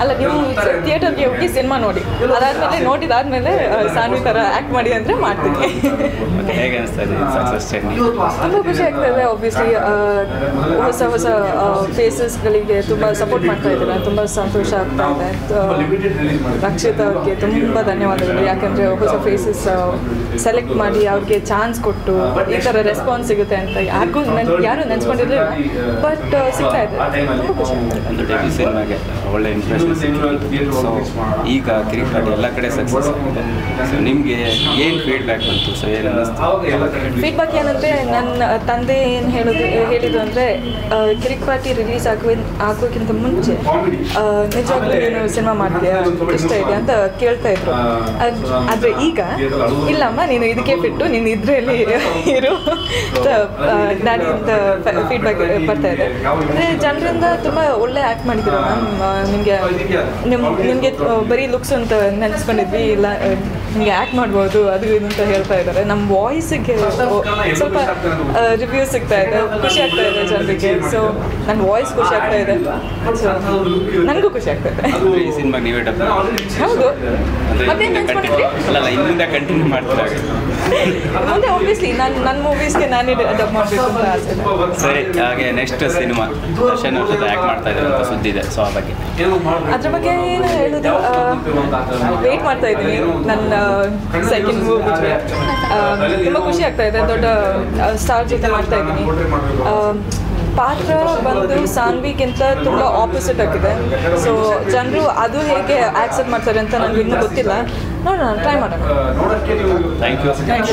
ಅಲ್ಲ ನೀವು ಥಿಯೇಟರ್ಗೆ ಹೋಗಿ ಸಿನಿಮಾ ನೋಡಿ ಅದಾದ್ಮೇಲೆ ನೋಡಿದಾದ್ಮೇಲೆ ಆ, ಸಾನ್ವಿ ಥರ ಆ್ಯಕ್ಟ್ ಮಾಡಿ ಅಂದರೆ ಮಾಡ್ತೀನಿ ಮತ್ತೆ ಹೇಗೆ ಅನಿಸ್ತಾ ಇದೆ ಸಕ್ಸಸ್ ಜರ್ನಿ ತುಂಬ ಖುಷಿ ಆಗ್ತಾ ಇದೆ ಆಬ್ವಿಯಸ್ಲಿ ಹೊಸ ಹೊಸ ಫೇಸಸ್ಗಳಿಗೆ ತುಂಬ ಸಪೋರ್ಟ್ ಮಾಡ್ತಾ ಇದ್ದೀರಾ ತುಂಬ ಸಂತೋಷ ಆಗ್ತಾ ಇದೆ ಆ, ರಕ್ಷಿತ್ ಅವ್ರಿಗೆ ತುಂಬ ಧನ್ಯವಾದಗಳು ಯಾಕಂದರೆ ಹೊಸ ಫೇಸಸ್ ಸೆಲೆಕ್ಟ್ ಮಾಡಿ ಅವ್ರಿಗೆ ಚಾನ್ಸ್ ಕೊಟ್ಟು ಈ ಥರ ರೆಸ್ಪಾನ್ಸ್ ಸಿಗುತ್ತೆ ಅಂತ ಯಾರಿಗೂ ನನ್ ಯಾರೂ ನೆನ್ಸ್ಕೊಂಡಿರಲಿಲ್ಲ ಬಟ್ ಸಿಗ್ತಾ ಇದೆ ತುಂಬ ಖುಷಿ ಆಗ್ತಾ ಇದೆ ಒಂದು ಡೆಬ್ಯೂ ಸಿನಿಮಾಗೆ ಒಳ್ಳೆ ಇಂಪ್ರೆಷನ್ ಸೊ ಈಗ ಕಿರಿಕ್ ಎಲ್ಲ ಕಡೆ ಸಕ್ಸಸ್ ಆಗಿದೆ ಸೊ ನಿಮಗೆ ಏನು ಫೀಡ್ಬ್ಯಾಕ್ ಬಂತು ಸೊ ಏನು ಅನ್ನಿಸ್ತು ಫೀಡ್ಬ್ಯಾಕ್ ಏನಂದರೆ ನನ್ನ ತಂದೆ ಏನು ಹೇಳೋದು ಹೇಳಿದ್ರು ಅಂದರೆ ಕಿರಿಕ್ ಪಾರ್ಟಿ ರಿಲೀಸ್ ಆಗುವ ಆಗೋಕ್ಕಿಂತ ಮುಂಚೆ ಆ, ನಿಜವಾಗ್ಲೂ ನೀನು ಸಿನಿಮಾ ಮಾಡ್ತೀಯಾ ಇಷ್ಟ ಇದೆ ಅಂತ ಕೇಳ್ತಾ ಇದ್ರು ಅದ್- ಆದರೆ ಈಗ ಇಲ್ಲಮ್ಮ ನೀನು ಇದಕ್ಕೆ ಬಿಟ್ಟು ನೀನು ಇದರಲ್ಲಿ ಇರು ಡ್ಯಾಡಿ ಅಂತ ಫೀಡ್ಬ್ಯಾಕ್ ಬರ್ತಾ ಇದೆ ಅಂದರೆ ಜನರಿಂದ ತುಂಬ ಒಳ್ಳೆ ಆ್ಯಕ್ಟ್ ಮಾಡಿದ್ರು ಮ್ಯಾಮ್ ನಿಮಗೆ ನಿಮ್ ನಿಮಗೆ ಬರೀ ಲುಕ್ಸ್ ಅಂತ ನೆನೆಸ್ಕೊಂಡಿದ್ವಿ ಇಲ್ಲ ನಿಮಗೆ ಆ್ಯಕ್ಟ್ ಮಾಡ್ಬೋದು ಅದು ಇದು ಅಂತ ಹೇಳ್ತಾ ಇದ್ದಾರೆ ನಮ್ಮ ವಾಯ್ಸಿಗೆ ಸ್ವಲ್ಪ ರಿವ್ಯೂ ಸಿಗ್ತಾ ಇದೆ ಖುಷಿ ಆಗ್ತಾ ಇದೆ ಜನರಿಗೆ ಸೊ ನನ್ನ ವಾಯ್ಸ್ ಖುಷಿ ಆಗ್ತಾ ಇದೆ ಸೊ ನನಗೂ ಖುಷಿ ಆಗ್ತಾ ಇದೆ ಅಂದ್ರೆ ಈ ಸಿನಿಮಾ ನೀವೇ ಡಬ್ ಹೌದು ಅಂದ್ರೆ ಮತ್ತೆ ಇನ್ನೂ ನೆನ್ಸ್ಕೊಂಡಿದ್ರಿ ಕಂಟಿನ್ಯೂ ಅಲ್ಲ ಇನ್ನೂ ಕಂಟಿನ್ಯೂ ಮಾಡ್ತಾರೆ ಮುಂದೆ ಆಬ್ವಿಯಸ್ಲಿ ನಾನು ನನ್ನ ಮೂವೀಸ್ಗೆ ನಾನೇ ಡಬ್ ಮಾಡಬೇಕು ಅಂತ ಆಸೆ ಇದೆ ಸರಿ ಹಾಗೆ ನೆಕ್ಸ್ಟ್ ಸಿನಿಮಾ ದರ್ಶನ್ ಅವ್ರ ಜೊತೆ ಆ್ಯಕ್ಟ್ ಮಾಡ್ತಾ ಇದ್ದಾರೆ ಅಂತ ಸುದ್ದಿ ಇದೆ ಸೊ ಆ ಬಗ್ಗೆ ಅದ್ರ ಬಗ್ಗೆ ಏನು ಹೇಳೋದು ವೇಟ್ ಮಾಡ್ತಾ ಇದ್ದೀನಿ ನನ್ನ ಸೆಕೆಂಡ್ ಮೂವಿಗೆ ತುಂಬ ಖುಷಿ ಆಗ್ತಾ ಇದೆ ದೊಡ್ಡ ಸ್ಟಾರ್ ಜೊತೆ ಮಾಡ್ತಾ ಇದ್ದೀನಿ ಆ, ಪಾತ್ರ ಬಂದು ಸಾನ್ವಿಗಿಂತ ತುಂಬ ಆಪೋಸಿಟ್ ಆಗಿದೆ ಸೊ ಜನರು ಅದು ಹೇಗೆ ಆಕ್ಸೆಪ್ಟ್ ಮಾಡ್ತಾರೆ ಅಂತ ನನಗೆ ಇನ್ನೂ ಗೊತ್ತಿಲ್ಲ ನೋಡೋಣ ಟ್ರೈ ಮಾಡೋಣ ಥ್ಯಾಂಕ್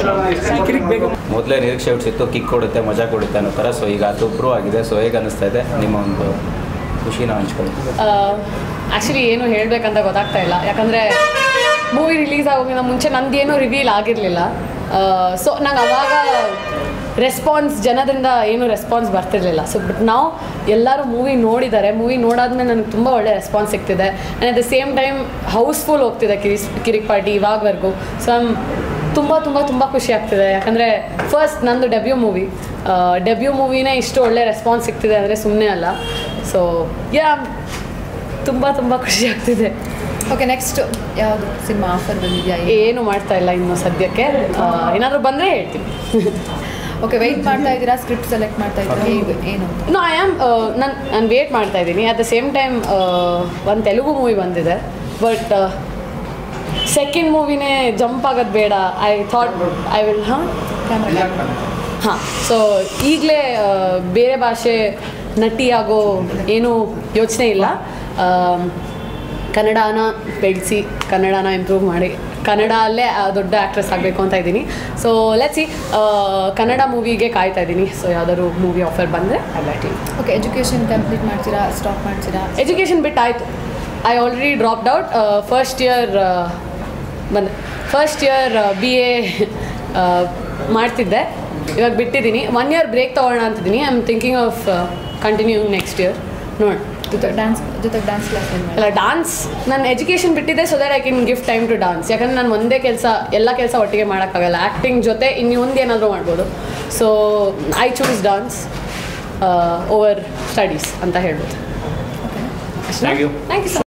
ಯು ಮೊದಲೇ ನಿರೀಕ್ಷೆ ಹುಟ್ಟಿಸಿತ್ತು ಕಿಕ್ ಕೊಡುತ್ತೆ ಮಜಾ ಕೊಡುತ್ತೆ ಅನ್ನೋ ಥರ ಸೊ ಈಗ ಅದು ಪ್ರೂವ್ ಆಗಿದೆ ಸೊ ಹೇಗೆ ಅನ್ನಿಸ್ತಾ ಇದೆ ನಿಮ್ಮ ಒಂದು ಖುಷಿನ ಹಂಚ್ಕೊಳ್ಳಿ ಆ್ಯಕ್ಚುಲಿ ಏನು ಹೇಳಬೇಕಂತ ಗೊತ್ತಾಗ್ತಾ ಇಲ್ಲ ಯಾಕಂದರೆ ಮೂವಿ ರಿಲೀಸ್ ಆಗೋಕ್ಕಿಂತ ಮುಂಚೆ ನಂದೇನು ರಿವೀಲ್ ಆಗಿರಲಿಲ್ಲ ಸೊ ನಂಗೆ ಅವಾಗ ರೆಸ್ಪಾನ್ಸ್ ಜನದಿಂದ ಏನು ರೆಸ್ಪಾನ್ಸ್ ಬರ್ತಿರ್ಲಿಲ್ಲ ಸೊ ಬಟ್ ನಾವು ಎಲ್ಲರೂ ಮೂವಿ ನೋಡಿದ್ದಾರೆ ಮೂವಿ ನೋಡಾದ್ಮೇಲೆ ನನಗೆ ತುಂಬ ಒಳ್ಳೆ ರೆಸ್ಪಾನ್ಸ್ ಸಿಗ್ತಿದೆ and at the same time housefull ಹೋಗ್ತಿದೆ ಕಿರಿಸ್ ಕಿರಿಕ್ ಪಾರ್ಟಿ ಇವಾಗವರೆಗೂ ಸೊ ಐಮ್ ತುಂಬ ತುಂಬ ತುಂಬ ಖುಷಿ ಆಗ್ತಿದೆ ಯಾಕಂದರೆ ಫಸ್ಟ್ ನಂದು ಡೆಬ್ಯೂ ಮೂವಿ ಡೆಬ್ಯೂ ಮೂವಿನೇ ಇಷ್ಟು ಒಳ್ಳೆ ರೆಸ್ಪಾನ್ಸ್ ಸಿಗ್ತಿದೆ ಅಂದರೆ ಸುಮ್ಮನೆ ಅಲ್ಲ ಸೊ ಯಾ ತುಂಬ ತುಂಬ ಖುಷಿ ಆಗ್ತಿದೆ ಓಕೆ ನೆಕ್ಸ್ಟ್ ಯಾವುದು ಸಿನಿಮಾ ಆಫರ್ ಬಂದಿದೆಯಾ ಏನು ಮಾಡ್ತಾ ಇಲ್ಲ ಇನ್ನು ಸದ್ಯಕ್ಕೆ ಏನಾದರೂ ಬಂದರೆ ಹೇಳ್ತೀನಿ ಓಕೆ ವೆಯ್ಟ್ ಮಾಡ್ತಾ ಇದ್ದೀರಾ ಸ್ಕ್ರಿಪ್ಟ್ ಸೆಲೆಕ್ಟ್ ಮಾಡ್ತಾ ಇದ್ದೀರಾ ಹೇಗೆ ಏನು ನೋ ಐ ಆಮ್ ನಾನು ನಾನು ವೇಟ್ ಮಾಡ್ತಾ ಇದ್ದೀನಿ ಅಟ್ ದ ಸೇಮ್ ಟೈಮ್ ಒಂದು ತೆಲುಗು ಮೂವಿ ಬಂದಿದೆ ಬಟ್ ಸೆಕೆಂಡ್ ಮೂವಿನೇ ಜಂಪ್ ಆಗೋದು ಬೇಡ ಐ ಥಾಟ್ ಐ ವಿಲ್ ಹಾಂ ಹಾಂ ಸೊ ಈಗಲೇ ಬೇರೆ ಭಾಷೆ ನಟಿಯಾಗೋ ಏನೂ ಯೋಚನೆ ಇಲ್ಲ ಆಮ್, ಕನ್ನಡನ ಬೆಳೆಸಿ ಕನ್ನಡನ ಇಂಪ್ರೂವ್ ಮಾಡಿ ಕನ್ನಡ ಅಲ್ಲೇ ಆ, ದೊಡ್ಡ ಆ್ಯಕ್ಟ್ರೆಸ್ ಆಗಬೇಕು ಅಂತ ಇದ್ದೀನಿ ಸೊ ಲೆಟ್ಸಿ ಕನ್ನಡ ಮೂವಿಗೆ ಕಾಯ್ತಾ ಇದ್ದೀನಿ ಸೊ ಯಾವ್ದಾದ್ರು ಮೂವಿ ಆಫರ್ ಬಂದರೆ ಐ ಓಕೆ ಎಜುಕೇಷನ್ ಕಂಪ್ಲೀಟ್ ಮಾಡ್ತೀರಾ ಸ್ಟಾಪ್ ಮಾಡ್ತೀರಾ ಎಜುಕೇಷನ್ ಬಿಟ್ಟು ಆಯಿತು I already dropped out first year ಬಂದೆ ಫಸ್ಟ್ ಇಯರ್ ಬಿ ಎ ಮಾಡ್ತಿದ್ದೆ ಇವಾಗ ಬಿಟ್ಟಿದ್ದೀನಿ ಒನ್ ಇಯರ್ ಬ್ರೇಕ್ ತೊಗೊಳ್ಳೋಣ ಅಂತಿದ್ದೀನಿ I am thinking of continue next year ನೋಡಿ ಜೊತೆ ಡ್ಯಾನ್ಸ್ ಜೊತೆಗೆ ಡ್ಯಾನ್ಸ್ ಕ್ಲಾಸ್ ಏನು ಮಾಡಿ ಅಲ್ಲ ಡಾನ್ಸ್ ನಾನು ಎಜುಕೇಷನ್ ಬಿಟ್ಟಿದ್ದೆ so that I can gift time to dance ಯಾಕಂದ್ರೆ ನಾನು ಒಂದೇ ಕೆಲಸ ಎಲ್ಲ ಕೆಲಸ ಒಟ್ಟಿಗೆ ಮಾಡೋಕ್ಕಾಗಲ್ಲ ಆ್ಯಕ್ಟಿಂಗ್ ಜೊತೆ ಇನ್ನೊಂದು ಏನಾದರೂ ಮಾಡ್ಬೋದು so I choose dance over studies ಅಂತ ಹೇಳ್ಬೋದು thank you thank you so